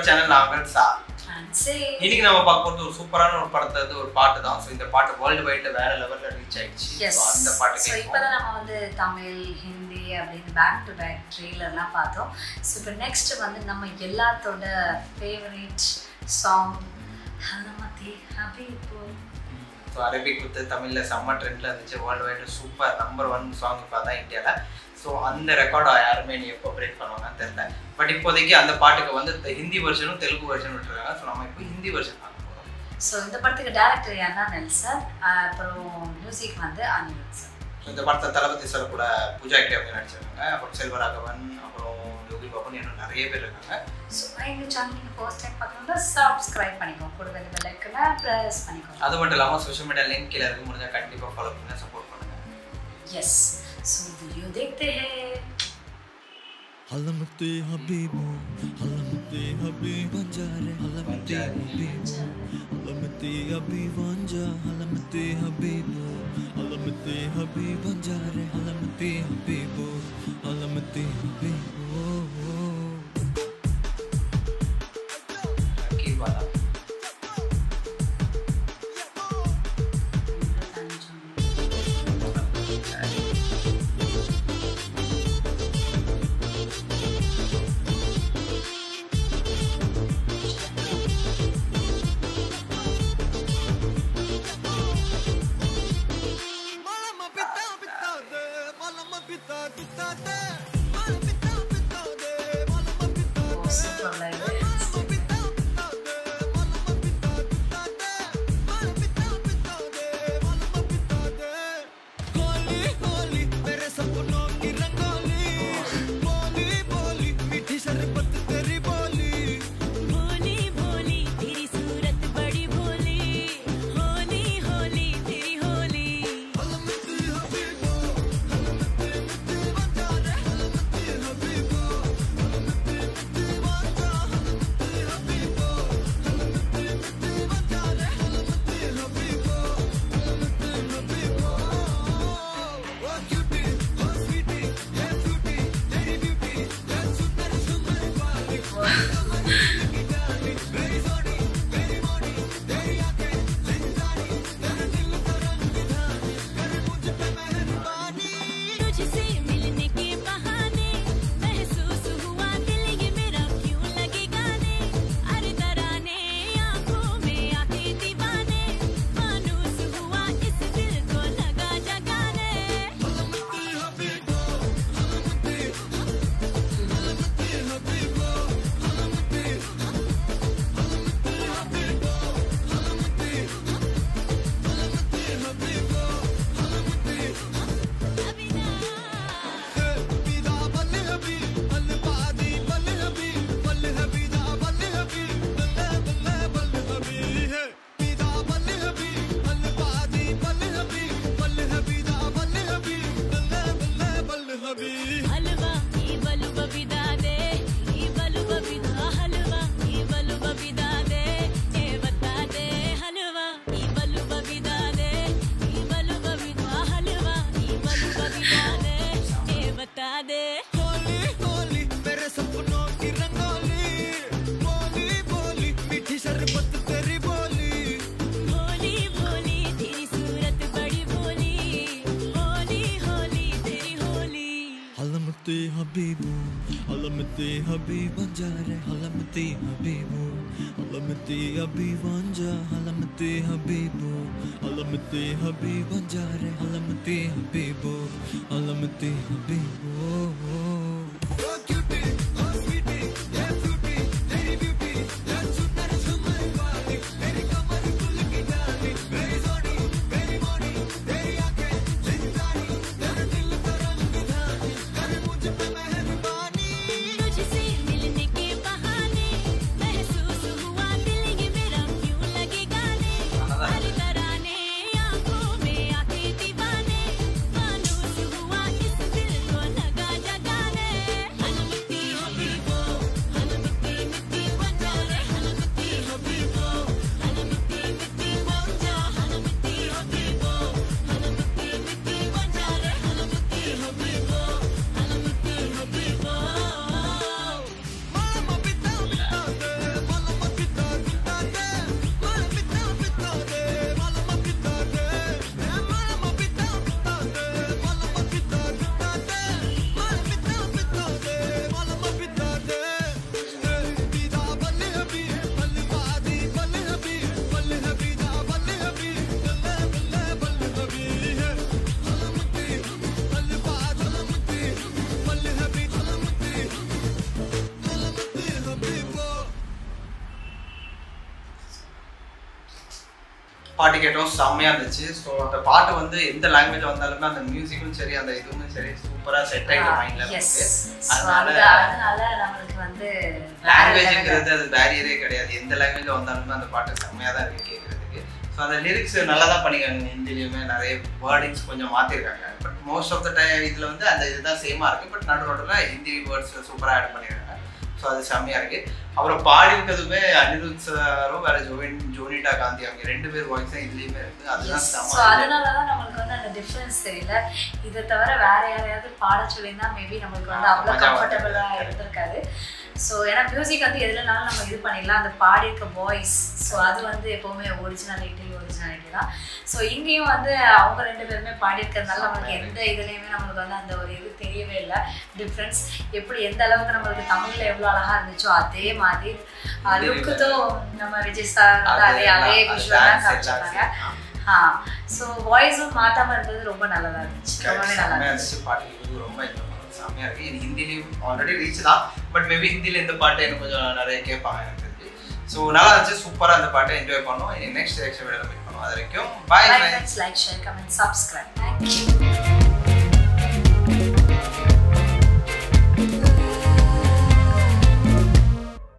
Channel நாங்கள் சா சரி இன்னைக்கு நம்ம பார்க்க போறது ஒரு சூப்பரான ஒரு படத்தை வந்து ஒரு பாட்டு தான் ஸோ இந்த பாட்டு வேர்ல்டு வைட்ல வேற லெவல்ல ரீச் ஆயிடுச்சு எஸ் So, அந்த பாட்டு ஸோ இப்போ தான் நம்ம வந்து தமிழ் ஹிந்தி அப்படின்னு பேக் டு பேக் ட்ரெய்லர்லாம் பார்த்தோம் ஸோ இப்போ நெக்ஸ்ட் வந்து நம்ம எல்லாத்தோட ஃபேவரட் சாங் ஹலமதி ஹபீபு ஸோ அரபிக் குத்து தமிழ்ல செம்ம ட்ரெண்ட்ல இருந்துச்சு world wide super number one song இப்போ தான் இந்தியால ஸோ அந்த ரெக்கார்டை யாருமே நீ எப்போ பிரேக் பண்ணுவாங்கன்னு தெரியல பட் இப்போதைக்கு அந்த பாட்டுக்கு வந்து தெ- ஹிந்தி வெர்ஷனும் தெலுங்கு வெர்ஷன் விட்டுருக்காங்க ஸோ நம்ம இப்போ ஹிந்தி வெர்ஷன் பார்க்க போகிறோம் ஸோ இந்த படத்துக்கு டேரக்டர் யாருன்னா நெல்சன் அப்புறம் மியூசிக் வந்து அனிருத் சார் ஸோ இந்த படத்தை தளபதி சார் கூட பூஜா கிட்டே அவங்க நடிச்சிருக்காங்க அப்புறம் செல்வராகவன் அப்புறம் யோகி பாபன் இன்னும் நிறைய பேர் இருக்காங்க ஸோ எங்கள் சேனல் நீங்கள் ஃபர்ஸ்ட் டைம் பார்க்கணும்னா சப்ஸ்கிரைப் பண்ணிக்கோங்க கூட வேண்டிய பெல்லைக்கனை ப்ரெஸ் பண்ணிக்கோங்க அது மட்டும் இல்லாமல் சோஷியல் மீடியா லிங்க் கீழே இருக்கு முடிஞ்சால் கண்டிப்பாக ஃபாலோ பண்ணி சப்போர்ட் பண்ணுங்க यस सो वीडियो देखते हैं हलमते हबीबो हलमते हबीब बंजारे हलमते हबीबो हलमते हबीब बंजा हलमते हबीबो हलमते हबीब बंजारे हलमते हबीबो हलमते हबीबो கீழ் வாடா Malama pita pita de malama pita pita de malama pita pita de malama pita वो सुपर लाइव है malama pita pita de malama pita pita de malama pita pita de malama pita de होली होली मेरे सपनों की रंगोली बोली बोली मीठी शरबत तेरी बोली भोली भोली तेरी सूरत बड़ी भोली होली होली तेरी होली हलमती हबीबो हलमती मिट्टी बंजा रे हलमती हबीबो हलमती मिट्टी बंजा हलमती हबीबो हलमती मिट्टी बंजा रे हलमती हबीबो हलमती हबीबो ओ क्यूटी ओ स्वीटी ये ब्यूटी तेरी ब्यूटी ये सुंदर सुंदर वाली की डाली मेरी सोनी मेरी मोनी तेरी आंखें जिंदानी तेरे दिल का रंग धानी कर मुझ पे मेहरबानी तुझसे मिलने के बहाने महसूस हुआ दिल ये मेरा क्यों लगे गाने अरे तराने आंखों में आके दीवाने मानूस हुआ इस दिल को लगा जगाने हलमती हबीबो हलमती हलमती हबीबो हलमती हलमती हबीबो हलमती हलमती हबीबो हलमती बिदा बल हबी बल बादी बल हबी बल हबीदा बल हबी बल्ले बल्ले बल हबी है बिदा बल हबी बल बादी बल हबी बल हबीदा बल हबी बल्ले बल्ले बल हबी हलवा ई बलु बबिदा दे ई बलु बबिदा हलवा ई बलु बबिदा दे ए बता दे हलवा ई बलु बबिदा दे ई बलु बबिदा हलवा ई बलु बबिदा दे ए बता दे होली होली मेरे सपनों की रंगोली बोली बोली मीठी शरबत तेरी बोली भोली भोली तेरी सूरत बड़ी भोली होली होली तेरी होली हलमती हबीबो हलमती हबीब बंजारे हलमती हबीबो हलमती हबीब बंजा हलमती हबीबो हलमती हबीब बंजारे हलमती हबीबो हलमती हबीबो ओ क्यूटी ओ स्वीटी ये ब्यूटी तेरी ब्यूटी ये सुंदर सुंदर वाली मेरी कमर फुल की डाली मेरी सोनी मेरी मोनी तेरी आंखें जिंदानी तेरे दिल का रंग धानी कर मुझ पे मेहरबानी तुझसे मिलने के बहाने महसूस हुआ दिल ये मेरा क्यों लगे गाने अरे तराने आंखों में आके दीवाने मानूस हुआ इस दिल को लगा பாட்டு கேட்டோம் செம்மையா இருந்துச்சு ஸோ அந்த பாட்டு வந்து எந்த லாங்குவேஜ் வந்தாலுமே அந்த மியூசிக்கும் சரி அந்த இதுவுமே சரி சூப்பரா செட் ஆகிடும் மைண்ட்ல எஸ் நமக்கு அந்த அதனால அதனால நம்மளுக்கு வந்து வேற level. லாங்குவேஜ்ங்கிறது அது பேரியரே கிடையாது எந்த லாங்குவேஜ் வந்தாலுமே அந்த பாட்டு செம்மையா தான் இருக்கு கேட்கறதுக்கு ஸோ அந்த லிரிக்ஸ் நல்லா தான் பண்ணிருக்காங்க ஹிந்திலையுமே நிறைய வேர்டிங்ஸ் கொஞ்சம் மாத்திருக்காங்க but most of the time இதுல வந்து அந்த இதுதான் சேமா இருக்கு பட் நடு நடுவில் ஹிந்தி வேர்ட்ஸ் சூப்பரா ஆட் பண்ணிருக்காங்க ஸோ அது செம்மையா இருக்கு அப்புறம் பாடியிருக்கிறதுமே அனிருத் சாரும் வேற ஜோவின் ஜோனிடா காந்தி அவங்க ரெண்டு பேர் வாய்ஸும் இதுலயுமே இருக்கு அதுதான் ஸோ செம்ம அதனால தான் நம்மளுக்கு வந்து அந்த டிஃப்ரென்ஸ் தெரியல இதை தவிர வேற யாரையாவது பாட சொல்லியிருந்தா மேபி நம்மளுக்கு வந்து ஆ, அவ்வளோ மஜா கம்ஃபர்டபுளாக வந்திருக்காது. இருந்திருக்காது ஸோ ஏன்னா மியூசிக் வந்து எதுலனாலும் நம்ம இது பண்ணிடலாம் அந்த பாடியிருக்க வாய்ஸ் ஸோ அது வந்து எப்போவுமே ஒரிஜினாலிட்டி ஒரிஜினாலிட்டி தான் ஸோ இங்கேயும் வந்து அவங்க ரெண்டு பேருமே பாடியிருக்கிறதுனால நம்மளுக்கு எந்த இதுலேயுமே நம்மளுக்கு வந்து அந்த ஒரு இது தெரியவே இல்லை டிஃப்ரென்ஸ் எப்படி எந்த அளவுக்கு நம்மளுக்கு தமிழில் எவ்வளோ அழகாக இருந்துச்சோ அதே மாதிரி லுக்குதும் நம்ம விஜய் சார் வந்து அதே அதே விஷுவல் தான் காமிச்சிருந்தாங்க ஆ ஸோ வாய்ஸும் மாத்தாம இருந்தது ரொம்ப நல்லதா இருந்துச்சு ரொம்பவே நல்லா செம்மையா இருந்துச்சு இருந்துச்சு பாட்டு இது ரொம்ப enjoy பண்ணோம். செம்மையா இருக்கு இது ஹிந்திலையும் ஆல்ரெடி ரீச் தான் பட் மேபி ஹிந்தில இந்த பாட்டை இன்னும் கொஞ்சம் நிறைய கேட்பாங்க எனக்கு தெரிஞ்சு ஸோ நல்லா இருந்துச்சு சூப்பரா அந்த பாட்டை என்ஜாய் பண்ணோம் நெக்ஸ்ட் எக்ஸ்ட் வீடியோல மீட் பண்ணுவோம் அது வரைக்கும் bye like friends like share comment subscribe thank you